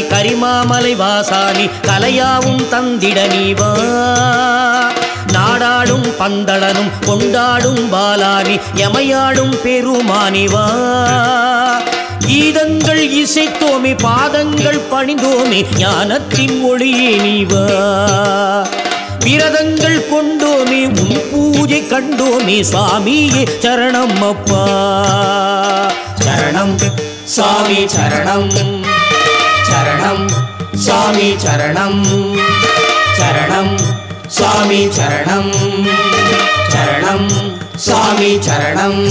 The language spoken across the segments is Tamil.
கரிமாமலை வாசானி கலையாவும் தந்திட நீவா நாடாடும் பந்தளனும் கொண்டாடும் பாலானி எமையாடும் பெருமானிவா கீதங்கள் இசைத்தோமே பாதங்கள் பணிந்தோமே ஞானத்தின் ஒளியே நீவா விரதங்கள் கொண்டோமே உன் பூஜை கண்டோமே சாமியே சரணம் அப்பா சரணம் சாமி சரணம் சரணம் சாமி சரணம் சரணம் சாமி சரணம் சரணம் சாமி சரணம்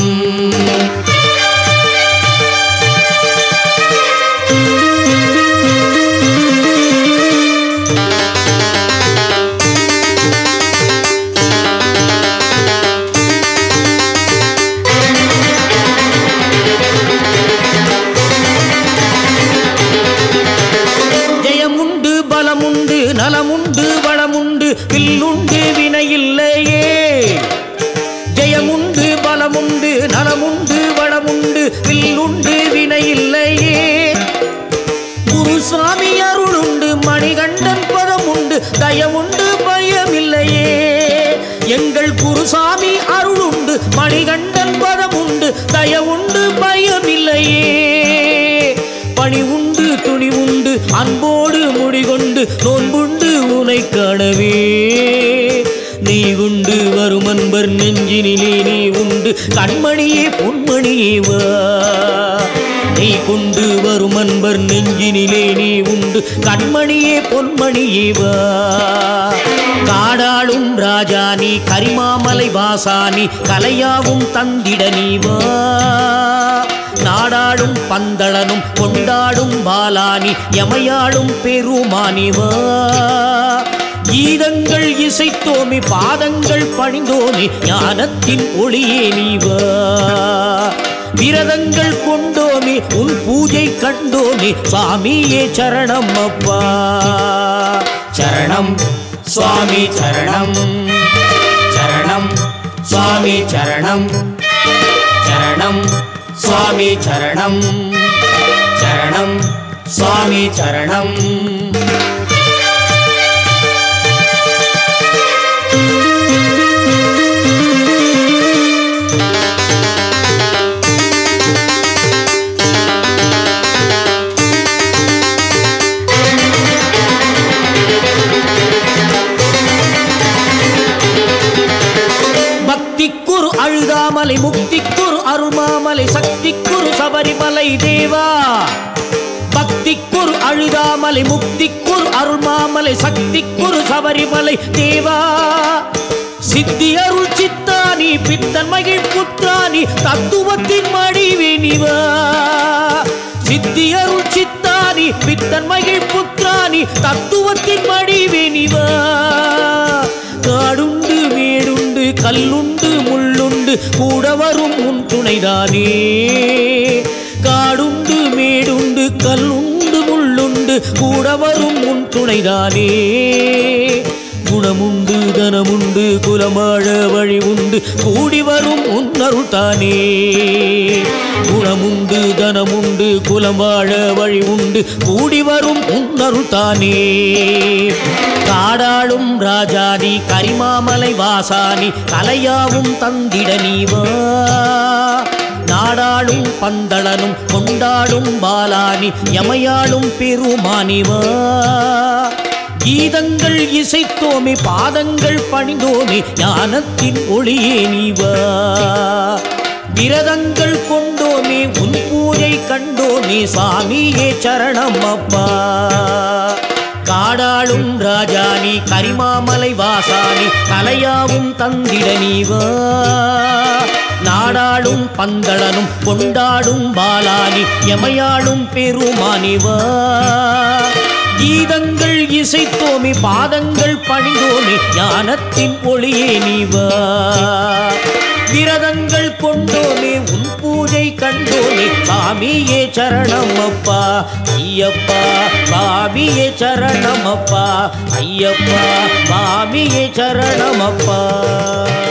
ஜெயமுண்டு பலமுண்டு நலமுண்டு வளமுண்டு வில்லுண்டு வினையில்லையே ஜெயமுண்டு பலமுண்டு நலமுண்டு வளமுண்டு வில்லுண்டு வினையில்லையே குருசாமி அருளுண்டு மணிகண்டன் பதமுண்டு தயமுண்டு பயமில்லையே எங்கள் குருசாமி அருளுண்டு மணிகண்டன் பதமுண்டு தயவுண்டு பயமில்லையே பணி உண்டு துணி உண்டு அன்போடு முடிகொண்டு நோன்புண்டு உனை காணவே நீ உண்டு வரும் அன்பர் நெஞ்சினிலே நீ உண்டு கண்மணியே பொன்மணியே வா நீ கொண்டு வரும் அன்பர் நெஞ்சினிலே நீ உண்டு கண்மணியே பொன்மணியே வா காடாளும் ராஜா நீ கரிமாமலை வாசானி கலையாவும் தந்திட நீ வா நாடாடும் பந்தளனும் கொண்டாடும் பாலானி எமையாடும் பெருமானிவா கீதங்கள் இசைத்தோமி பாதங்கள் பணிந்தோமி ஞானத்தின் ஒளியே நீவா விரதங்கள் கொண்டோமி உன் பூஜை கண்டோமி சாமியே சரணம் அப்பா சரணம் சுவாமி சரணம் சரணம் சுவாமி சரணம் சரணம் சுவாமி சரணம் சரணம் சுவாமி சரணம் பக்திக்குரு அழுதாமலை முக்திக்குரு அருள்மாமலை சக்திக்குரு சபரிமலை தேவா பக்திக்குரு அழுதாமலை முக்திக்குரு அருள்மாமலை சக்திக்குரு சபரிமலை தேவா சித்தி அருள் சித்தானி பித்தன் மகிழ் புத்தானி தத்துவத்தின் மடிவேணிவா சித்தி அருள் சித்தானி பித்தன் மகிழ் புத்தானி தத்துவத்தின் மடிவேணிவா காடுண்டு மேடுண்டு கல்லுண்டு முள்ளுண்டு கூட வரும் உன் துணைதானே காடுண்டு மேடுண்டு கல்லுண்டு முள்ளுண்டு கூட வரும் உன் துணைதானே குணமுண்டு தனமுண்டு குலமாழ வழி உண்டு கூடி வரும் உன்னருள் தானே குணமுண்டு தனமுண்டு குலமாழ வழி உண்டு கூடி வரும் உன்னருள் தானே காடாளும் ராஜாதி கரிமாமலை வாசானி கலையாவும் தந்திட நீவா நாடாளும் பந்தளனும் கொண்டாடும் பாலானி எமையாளும் பெருமானிவா கீதங்கள் இசைத்தோமே பாதங்கள் பணிந்தோமே ஞானத்தின் ஒளியே நீவா விரதங்கள் கொண்டோமே உன் பூஜை கண்டோமே சாமியே சரணம் அப்பா காடாளும் ராஜானி கரிமாமலை வாசானி கலையாவும் தந்திட நீவா நாடாளும் பந்தளனும் கொண்டாடும் பாலானி எமையாளும் பெருமானிவா கீதங்கள் இசைத்தோமி பாதங்கள் பணிந்தோமி ஞானத்தின் ஒளியே நீவா விரதங்கள் கொண்டோமே உன் பூஜை கண்டோமே சாமியே சரணம் அப்பா ஐயப்பா சாமியே சரணம் அப்பா ஐயப்பா சாமியே சரணம் அப்பா